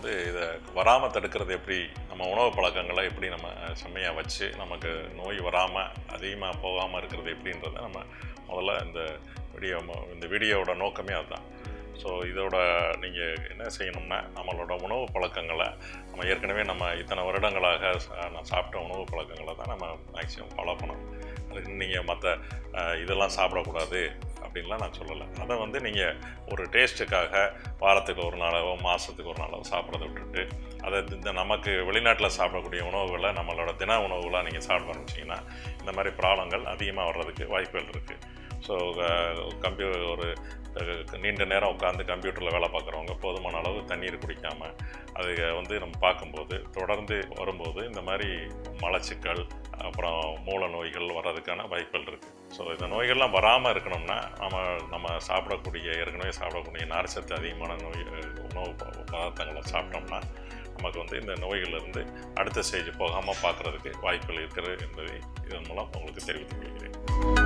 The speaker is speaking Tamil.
வந்து இதை வராமல் தடுக்கிறது எப்படி நம்ம உணவு பழக்கங்களை எப்படி நம்ம செம்மையாக வச்சு நமக்கு நோய் வராமல் அதிகமாக போகாமல் இருக்கிறது எப்படின்றத நம்ம முதல்ல இந்த வீடியோ இந்த வீடியோவோட நோக்கமே அதுதான் ஸோ இதோட நீங்கள் என்ன செய்யணும்னா நம்மளோட உணவு பழக்கங்களை நம்ம ஏற்கனவே நம்ம இத்தனை வருடங்களாக ச- நான் சாப்பிட்ட உணவு பழக்கங்களை தான் நம்ம மேக்ஸிமம் ஃபாலோ பண்ணணும் அதுக்கு நீங்கள் மற்ற இதெல்லாம் சாப்பிடக்கூடாது அப்படின்லாம் நான் சொல்லலை அதை வந்து நீங்கள் ஒரு டேஸ்ட்டுக்காக வாரத்துக்கு ஒரு நாளாவோ மாதத்துக்கு ஒரு நாளாவோ சாப்பிட்றத விட்டுட்டு அதை இந்த நமக்கு வெளிநாட்டில் சாப்பிடக்கூடிய உணவுகளை நம்மளோட தின உணவுகளாக நீங்கள் சாப்பிட ஆரம்பிச்சிங்கன்னா இந்த மாதிரி ப்ராப்ளங்கள் அதிகமாக வர்றதுக்கு வாய்ப்புகள் இருக்குது ஸோ கம்ப்யூ ஒரு அஹ், நீண்ட நேரம் உட்காந்து கம்ப்யூட்டரில் வேலை பார்க்குறவங்க போதுமான அளவு தண்ணீர் குடிக்காமல் அது வந்து நம்ம பார்க்கும்போது தொடர்ந்து வரும்போது இந்த மாதிரி மலச்சிக்கல் அப்புறம் மூல நோய்கள் வர்றதுக்கான வாய்ப்புகள் இருக்குது ஸோ இந்த நோய்கள்லாம் வராமல் இருக்கணும்னா நம்ம நம்ம சாப்பிடக்கூடிய ஏற்கனவே சாப்பிடக்கூடிய நார்ச்சத்து அதிகமான நோய் அஹ், உணவு ப- பதார்த்தங்களை சாப்பிட்டோம்னா நமக்கு வந்து இந்த நோய்கள்லேருந்து அடுத்த ஸ்டேஜ் போகாமல் பார்க்குறதுக்கு வாய்ப்புகள் இருக்கிறது என்பதை இதன் மூலம் உங்களுக்கு தெரிவித்துக் கொள்கிறேன்